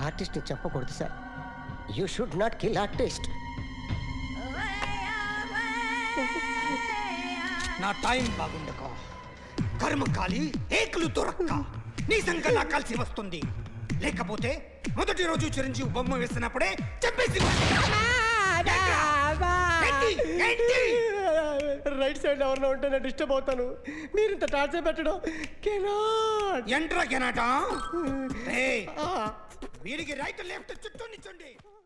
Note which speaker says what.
Speaker 1: ఆర్టిస్ట్ని చెప్పకూడదు sir you should not kill artist
Speaker 2: నా టైం బాగుండక కర్మకాలి ఏకులు దొరక్క నీ సంకల్లా కలిసి వస్తుంది లేకపోతే మొదటి రోజు చిరంజీవి బొమ్మ వేసినప్పుడే చెప్పేసి ఏంటి? ఏంటి?
Speaker 1: రైట్ సైడ్ ఎవరిలో ఉంటే నేను డిస్టర్బ్ అవుతాను మీరు ఇంత టార్చర్ పెట్టడం కెనాట్
Speaker 2: ఎంట్రా కెనాట వీడికి రైట్ లెఫ్ట్ చుట్టూ నిచ్చండి